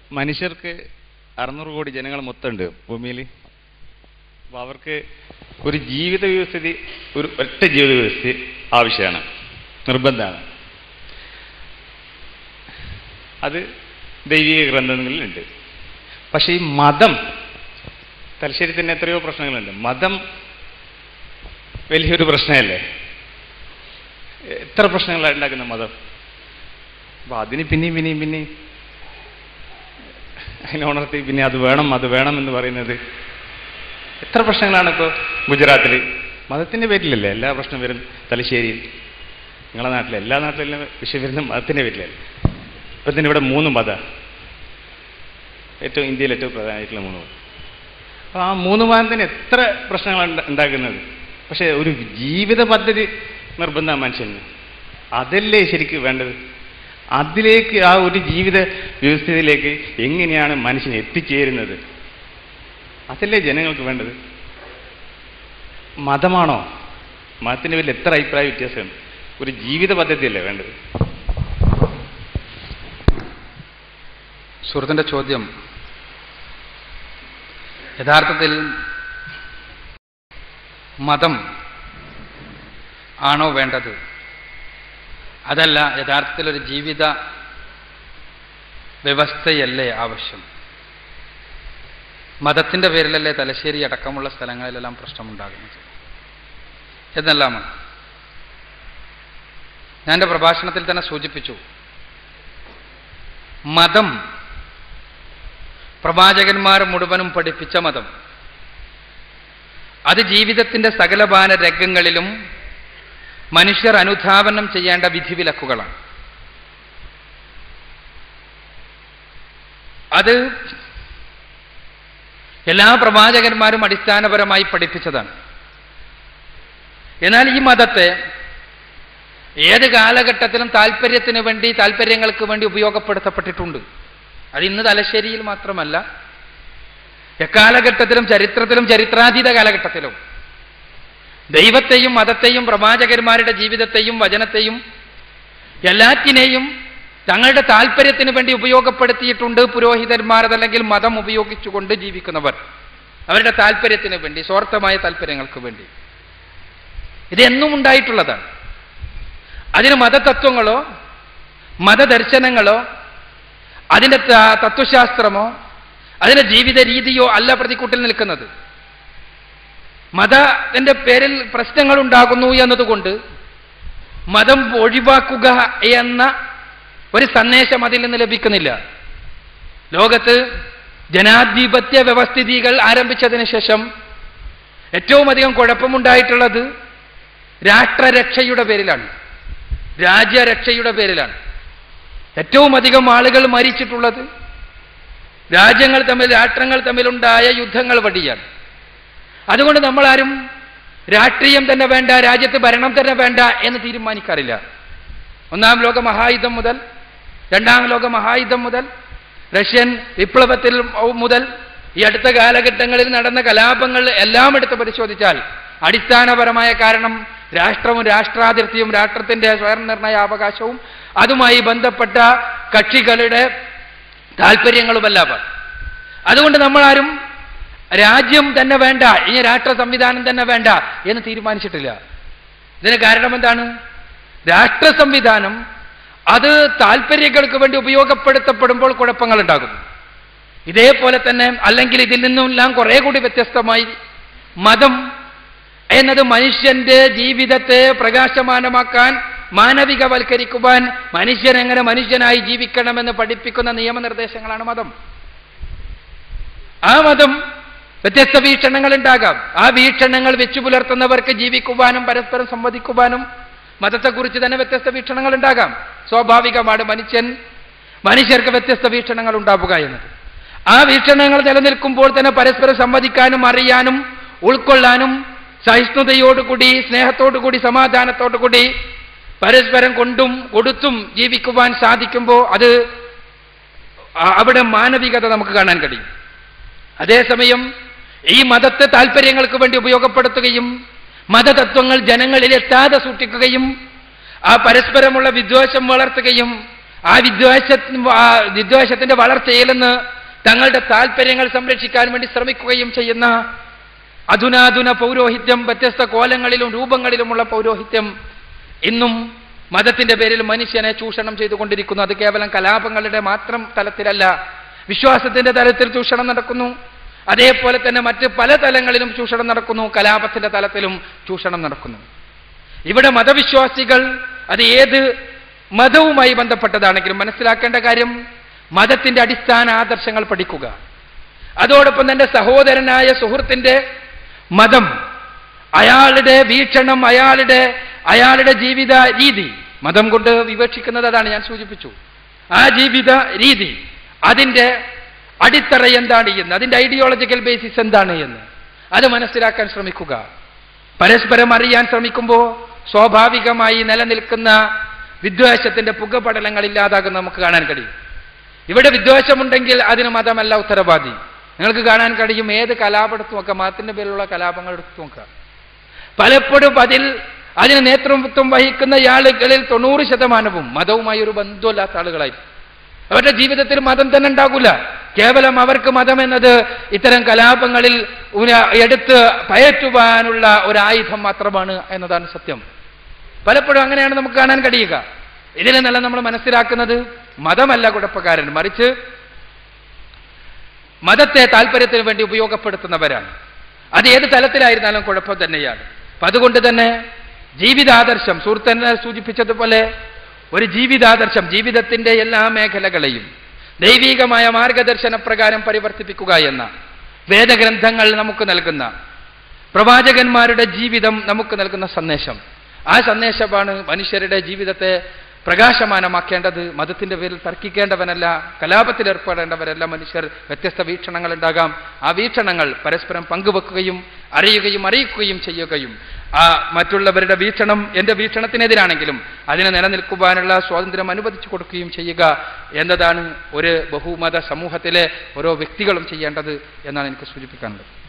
മനുഷ്യർക്ക് അറുന്നൂറ് കോടി ജനങ്ങൾ മൊത്തമുണ്ട് ഭൂമിയിൽ അപ്പോൾ അവർക്ക് ഒരു ജീവിത വ്യവസ്ഥിതി ഒരു ഒറ്റ ജീവിത വ്യവസ്ഥ ആവശ്യമാണ് നിർബന്ധമാണ് അത് ദൈവിക ഗ്രന്ഥങ്ങളിലുണ്ട് പക്ഷേ ഈ മതം തലശ്ശേരി തന്നെ എത്രയോ പ്രശ്നങ്ങളുണ്ട് മതം വലിയൊരു പ്രശ്നമല്ലേ എത്ര പ്രശ്നങ്ങളാണ് ഉണ്ടാക്കുന്ന മതം അപ്പൊ അതിന് പിന്നെയും പിന്നെയും പിന്നെയും അതിനുണർത്തി പിന്നെ അത് വേണം അത് വേണം എന്ന് പറയുന്നത് എത്ര പ്രശ്നങ്ങളാണ് ഇപ്പോൾ ഗുജറാത്തിൽ മതത്തിന്റെ പേരിലല്ലേ എല്ലാ പ്രശ്നം വരും തലശ്ശേരിയിൽ നിങ്ങളെ നാട്ടിൽ എല്ലാ നാട്ടിലും വിഷയം വരുന്ന മതത്തിന്റെ പേരിലല്ലേ ഇപ്പം തന്നെ ഇവിടെ മൂന്ന് മത ഏറ്റവും ഇന്ത്യയിൽ ഏറ്റവും പ്രധാനമായിട്ടുള്ള മൂന്ന് മതം അപ്പോൾ ആ മൂന്ന് മതത്തിന് എത്ര പ്രശ്നങ്ങളാണ് ഉണ്ടാ- ഉണ്ടാക്കുന്നത് പക്ഷേ ഒരു ജീവിത പദ്ധതി നിർബന്ധമാണ് മനുഷ്യന് അതല്ലേ ശരിക്കും വേണ്ടത് അതിലേക്ക് ആ ഒരു ജീവിത വ്യവസ്ഥയിലേക്ക് എങ്ങനെയാണ് മനുഷ്യൻ എത്തിച്ചേരുന്നത് അതല്ലേ ജനങ്ങൾക്ക് വേണ്ടത് മതമാണോ മതത്തിന്റെ പേരിൽ എത്ര അഭിപ്രായ വ്യത്യാസമുണ്ട് ഒരു ജീവിത പദ്ധതിയല്ലേ വേണ്ടത് സുഹൃത്തിൻ്റെ ചോദ്യം യഥാർത്ഥത്തിൽ മതം ആണോ വേണ്ടത് അതല്ല യഥാർത്ഥത്തിൽ ഒരു ജീവിത വ്യവസ്ഥയല്ലേ ആവശ്യം മതത്തിൻ്റെ പേരിലല്ലേ തലശ്ശേരി അടക്കമുള്ള സ്ഥലങ്ങളിലെല്ലാം പ്രശ്നമുണ്ടാകുന്നത് എന്നെല്ലാമാണ് ഞാൻ എൻ്റെ പ്രഭാഷണത്തിൽ തന്നെ സൂചിപ്പിച്ചു മതം പ്രവാചകന്മാർ മുഴുവനും പഠിപ്പിച്ച മതം അത് ജീവിതത്തിന്റെ സകലപാന രംഗങ്ങളിലും മനുഷ്യർ അനുധാവനം ചെയ്യേണ്ട വിധിവിലക്കുകളാണ് അത് എല്ലാ പ്രവാചകന്മാരും അടിസ്ഥാനപരമായി പഠിപ്പിച്ചതാണ് എന്നാൽ ഈ മതത്തെ ഏത് കാലഘട്ടത്തിലും താല്പര്യത്തിന് വേണ്ടി താല്പര്യങ്ങൾക്ക് വേണ്ടി ഉപയോഗപ്പെടുത്തപ്പെട്ടിട്ടുണ്ട് അത് ഇന്ന് തലശ്ശേരിയിൽ മാത്രമല്ല എക്കാലഘട്ടത്തിലും ചരിത്രത്തിലും ചരിത്രാതീത കാലഘട്ടത്തിലും ദൈവത്തെയും മതത്തെയും പ്രവാചകന്മാരുടെ ജീവിതത്തെയും വചനത്തെയും എല്ലാറ്റിനെയും തങ്ങളുടെ താല്പര്യത്തിന് വേണ്ടി ഉപയോഗപ്പെടുത്തിയിട്ടുണ്ട് പുരോഹിതന്മാർ അതല്ലെങ്കിൽ മതം ഉപയോഗിച്ചുകൊണ്ട് ജീവിക്കുന്നവർ അവരുടെ താല്പര്യത്തിന് വേണ്ടി സ്വാർത്ഥമായ താല്പര്യങ്ങൾക്ക് വേണ്ടി ഇതെന്നും ഉണ്ടായിട്ടുള്ളതാണ് അതിന് മതതത്വങ്ങളോ മതദർശനങ്ങളോ അതിൻ്റെ ത- തത്വശാസ്ത്രമോ അതിൻ്റെ ജീവിത രീതിയോ അല്ല പ്രതിക്കൂട്ടിൽ നിൽക്കുന്നത് മതത്തിന്റെ പേരിൽ പ്രശ്നങ്ങൾ ഉണ്ടാകുന്നു എന്നതുകൊണ്ട് മതം ഒഴിവാക്കുക എന്ന ഒരു സന്ദേശം അതിൽ നിന്ന് ലഭിക്കുന്നില്ല ലോകത്ത് ജനാധിപത്യ വ്യവസ്ഥിതികൾ ആരംഭിച്ചതിന് ശേഷം ഏറ്റവും അധികം കുഴപ്പമുണ്ടായിട്ടുള്ളത് രാഷ്ട്രരക്ഷയുടെ പേരിലാണ് രാജ്യരക്ഷയുടെ പേരിലാണ് ഏറ്റവും അധികം ആളുകൾ മരിച്ചിട്ടുള്ളത് രാജ്യങ്ങൾ തമ്മിൽ രാഷ്ട്രങ്ങൾ തമ്മിലുണ്ടായ യുദ്ധങ്ങൾ വഴിയാണ് അതുകൊണ്ട് നമ്മളാരും രാഷ്ട്രീയം തന്നെ വേണ്ട രാജ്യത്ത് ഭരണം തന്നെ വേണ്ട എന്ന് തീരുമാനിക്കാറില്ല ഒന്നാം ലോക മഹായുദ്ധം മുതൽ രണ്ടാം ലോക മഹായുദ്ധം മുതൽ റഷ്യൻ വിപ്ലവത്തിൽ മുതൽ ഈ അടുത്ത കാലഘട്ടങ്ങളിൽ നടന്ന കലാപങ്ങൾ എല്ലാം എടുത്ത് പരിശോധിച്ചാൽ അടിസ്ഥാനപരമായ കാരണം രാഷ്ട്രവും രാഷ്ട്രാതിർത്തിയും രാഷ്ട്രത്തിന്റെ സ്വയംനിർണയ അവകാശവും അതുമായി ബന്ധപ്പെട്ട കക്ഷികളുടെ താല്പര്യങ്ങളുമല്ല അതുകൊണ്ട് നമ്മളാരും രാജ്യം തന്നെ വേണ്ട ഇനി രാഷ്ട്ര സംവിധാനം തന്നെ വേണ്ട എന്ന് തീരുമാനിച്ചിട്ടില്ല ഇതിന് കാരണം എന്താണ് രാഷ്ട്ര സംവിധാനം അത് താല്പര്യങ്ങൾക്ക് വേണ്ടി ഉപയോഗപ്പെടുത്തപ്പെടുമ്പോൾ കുഴപ്പങ്ങൾ ഉണ്ടാകുന്നു ഇതേപോലെ തന്നെ അല്ലെങ്കിൽ ഇതിൽ നിന്നെല്ലാം കുറെ കൂടി വ്യത്യസ്തമായി മതം എന്നത് മനുഷ്യന്റെ ജീവിതത്തെ പ്രകാശമാനമാക്കാൻ മാനവികവൽക്കരിക്കുവാൻ മനുഷ്യൻ എങ്ങനെ മനുഷ്യനായി ജീവിക്കണമെന്ന് പഠിപ്പിക്കുന്ന നിയമനിർദ്ദേശങ്ങളാണ് മതം ആ മതം വ്യത്യസ്ത വീക്ഷണങ്ങൾ ഉണ്ടാകാം ആ വീക്ഷണങ്ങൾ വെച്ചു പുലർത്തുന്നവർക്ക് ജീവിക്കുവാനും പരസ്പരം സംവദിക്കുവാനും മതത്തെക്കുറിച്ച് തന്നെ വ്യത്യസ്ത വീക്ഷണങ്ങൾ ഉണ്ടാകാം സ്വാഭാവികമാണ് മനുഷ്യൻ മനുഷ്യർക്ക് വ്യത്യസ്ത വീക്ഷണങ്ങൾ ഉണ്ടാവുക എന്നത് ആ വീക്ഷണങ്ങൾ നിലനിൽക്കുമ്പോൾ തന്നെ പരസ്പരം സംവദിക്കാനും അറിയാനും ഉൾക്കൊള്ളാനും സഹിഷ്ണുതയോടുകൂടി സ്നേഹത്തോടുകൂടി സമാധാനത്തോടുകൂടി പരസ്പരം കൊണ്ടും കൊടുത്തും ജീവിക്കുവാൻ സാധിക്കുമ്പോൾ അത് ആ- അവിടെ മാനവികത നമുക്ക് കാണാൻ കഴിയും അതേസമയം ഈ മതത്തെ താല്പര്യങ്ങൾക്ക് വേണ്ടി ഉപയോഗപ്പെടുത്തുകയും മതതത്വങ്ങൾ ജനങ്ങളിൽ എത്താതെ സൂക്ഷിക്കുകയും ആ പരസ്പരമുള്ള വിദ്വേഷം വളർത്തുകയും ആ വിദ്വേഷ ആ വിദ്വേഷത്തിന്റെ വളർച്ചയിൽ നിന്ന് തങ്ങളുടെ താല്പര്യങ്ങൾ സംരക്ഷിക്കാൻ വേണ്ടി ശ്രമിക്കുകയും ചെയ്യുന്ന അധുനാധുന പൗരോഹിത്യം വ്യത്യസ്ത കോലങ്ങളിലും രൂപങ്ങളിലുമുള്ള പൗരോഹിത്യം ഇന്നും മതത്തിന്റെ പേരിൽ മനുഷ്യനെ ചൂഷണം ചെയ്തുകൊണ്ടിരിക്കുന്നു അത് കേവലം കലാപങ്ങളുടെ മാത്രം തലത്തിലല്ല വിശ്വാസത്തിന്റെ തലത്തിൽ ചൂഷണം നടക്കുന്നു അതേപോലെ തന്നെ മറ്റ് പല തലങ്ങളിലും ചൂഷണം നടക്കുന്നു കലാപത്തിന്റെ തലത്തിലും ചൂഷണം നടക്കുന്നു ഇവിടെ മതവിശ്വാസികൾ അത് ഏത് മതവുമായി ബന്ധപ്പെട്ടതാണെങ്കിലും മനസ്സിലാക്കേണ്ട കാര്യം മതത്തിന്റെ അടിസ്ഥാന ആദർശങ്ങൾ പഠിക്കുക അതോടൊപ്പം തന്റെ സഹോദരനായ സുഹൃത്തിന്റെ മതം അയാളുടെ വീക്ഷണം അയാളുടെ അയാളുടെ ജീവിത രീതി മതം കൊണ്ട് വിവക്ഷിക്കുന്നത് അതാണ് ഞാൻ സൂചിപ്പിച്ചു ആ ജീവിത രീതി അതിന്റെ അടിത്തറ എന്താണ് എന്ന് അതിന്റെ ഐഡിയോളജിക്കൽ ബേസിസ് എന്താണ് എന്ന് അത് മനസ്സിലാക്കാൻ ശ്രമിക്കുക പരസ്പരം അറിയാൻ ശ്രമിക്കുമ്പോൾ സ്വാഭാവികമായി നിലനിൽക്കുന്ന വിദ്വേഷത്തിന്റെ പുകപടലങ്ങൾ ഇല്ലാതാകുന്ന നമുക്ക് കാണാൻ കഴിയും ഇവിടെ വിദ്വേഷമുണ്ടെങ്കിൽ അതിന് മതമല്ല ഉത്തരവാദി നിങ്ങൾക്ക് കാണാൻ കഴിയും ഏത് കലാപം എടുത്തു നോക്കാം മതത്തിന്റെ പേരിലുള്ള കലാപങ്ങൾ എടുത്തു നോക്കാം പലപ്പോഴും അതിൽ അതിന് നേതൃത്വം വഹിക്കുന്ന ആളുകളിൽ തൊണ്ണൂറ് ശതമാനവും മതവുമായി ഒരു ബന്ധമില്ലാത്ത ആളുകളായിരിക്കും അവരുടെ ജീവിതത്തിൽ മതം തന്നെ ഉണ്ടാകില്ല കേവലം അവർക്ക് മതം എന്നത് ഇത്തരം കലാപങ്ങളിൽ ഉന- എടുത്ത് പയറ്റുവാനുള്ള ഒരു ആയുധം മാത്രമാണ് എന്നതാണ് സത്യം പലപ്പോഴും അങ്ങനെയാണ് നമുക്ക് കാണാൻ കഴിയുക ഇതിൽ നിന്നെല്ലാം നമ്മൾ മനസ്സിലാക്കുന്നത് മതമല്ല കുഴപ്പക്കാരൻ മറിച്ച് മതത്തെ താല്പര്യത്തിന് വേണ്ടി ഉപയോഗപ്പെടുത്തുന്നവരാണ് അത് ഏത് തലത്തിലായിരുന്നാലും കുഴപ്പം തന്നെയാണ് അപ്പൊ അതുകൊണ്ട് തന്നെ ജീവിതാദർശം സുഹൃത്തന്നെ സൂചിപ്പിച്ചതുപോലെ ഒരു ജീവിതാദർശം ജീവിതത്തിന്റെ എല്ലാ മേഖലകളെയും ദൈവീകമായ മാർഗദർശന പ്രകാരം പരിവർത്തിപ്പിക്കുക എന്ന വേദഗ്രന്ഥങ്ങൾ നമുക്ക് നൽകുന്ന പ്രവാചകന്മാരുടെ ജീവിതം നമുക്ക് നൽകുന്ന സന്ദേശം ആ സന്ദേശമാണ് മനുഷ്യരുടെ ജീവിതത്തെ പ്രകാശമാനമാക്കേണ്ടത് മതത്തിന്റെ പേരിൽ തർക്കിക്കേണ്ടവനല്ല കലാപത്തിലേർപ്പെടേണ്ടവരല്ല മനുഷ്യർ വ്യത്യസ്ത വീക്ഷണങ്ങൾ ഉണ്ടാകാം ആ വീക്ഷണങ്ങൾ പരസ്പരം പങ്കുവെക്കുകയും അറിയുകയും അറിയിക്കുകയും ചെയ്യുകയും ആ മറ്റുള്ളവരുടെ വീക്ഷണം എന്റെ വീക്ഷണത്തിനെതിരാണെങ്കിലും അതിനെ നിലനിൽക്കുവാനുള്ള സ്വാതന്ത്ര്യം അനുവദിച്ചു കൊടുക്കുകയും ചെയ്യുക എന്നതാണ് ഒരു ബഹുമത സമൂഹത്തിലെ ഓരോ വ്യക്തികളും ചെയ്യേണ്ടത് എന്നാണ് എനിക്ക് സൂചിപ്പിക്കാനുള്ളത്